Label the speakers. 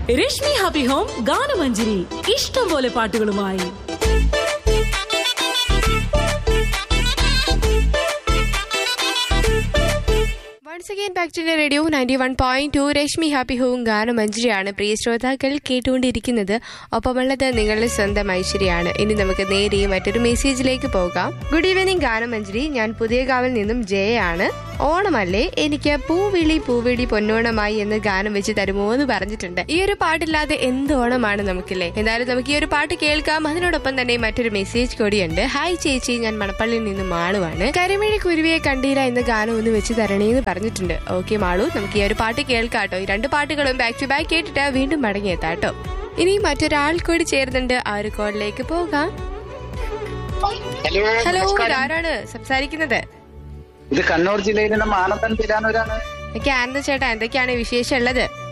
Speaker 1: Rashmi happy home ഗാനമഞ്ജരി ഇഷ്ടം പോലെ പാട്ടുകളുമായി
Speaker 2: once again back to radio ninety one point two Rashmi happy home ഗാനമഞ്ജരിയാണ് പ്രിയ ശ്രോതാക്കൾ കേട്ടുകൊണ്ടിരിക്കുന്നത് ഒപ്പമുള്ളത് നിങ്ങളുടെ സ്വന്തം ഐശ്വര്യാണ് ഇനി നമുക്ക് നേരെ മറ്റൊരു മെസ്സേജിലേക്ക് പോകാം ഗുഡ് ഈവനിങ് ഗാനമഞ്ജരി ഞാൻ പുതിയകാവിൽ നിന്നും ജയാണ് ഓണമല്ലേ എനിക്ക് പൂവിളി പൂവിളി പൊന്നോണമായി എന്ന് ഗാനം വെച്ച് തരുമോ എന്ന് പറഞ്ഞിട്ടുണ്ട് ഈ ഒരു പാട്ടില്ലാതെ എന്ത് ഓണമാണ് നമുക്കില്ലേ എന്തായാലും നമുക്ക് ഈ ഒരു പാട്ട് കേൾക്കാം അതിനോടൊപ്പം തന്നെ മറ്റൊരു മെസ്സേജ് കൂടിയുണ്ട് ഹായ് ചേച്ചി ഞാൻ മണപ്പള്ളിയിൽ നിന്ന് മാളുവാണ് കരിമിഴി കുരുവിയെ കണ്ടീല എന്ന ഗാനം ഒന്ന് വെച്ച് തരണേന്ന് പറഞ്ഞിട്ടുണ്ട് ഓക്കെ മാളു നമുക്ക് ഈ ഒരു പാട്ട് കേൾക്കാട്ടോ ഈ രണ്ട് പാട്ടുകളും ബാക്ക് ടു ബാക്ക് കേട്ടിട്ട് വീണ്ടും മടങ്ങിയെത്താട്ടോ ഇനി മറ്റൊരാൾ കൂടി ചേർന്നുണ്ട് ആ ഒരു കോളിലേക്ക് പോകാം
Speaker 3: ഹലോ
Speaker 2: ഹലോ
Speaker 3: നമസ്കാരം.
Speaker 2: ആരാണ് സംസാരിക്കുന്നത്
Speaker 3: ഇത് കണ്ണൂർ ജില്ലയിൽ നിന്ന് മാനന്തൻ തിരാനൂരാണ്
Speaker 2: എനിക്ക് ആനന്ദ ചേട്ടാ എന്തൊക്കെയാണ് വിശേഷം ഉള്ളത്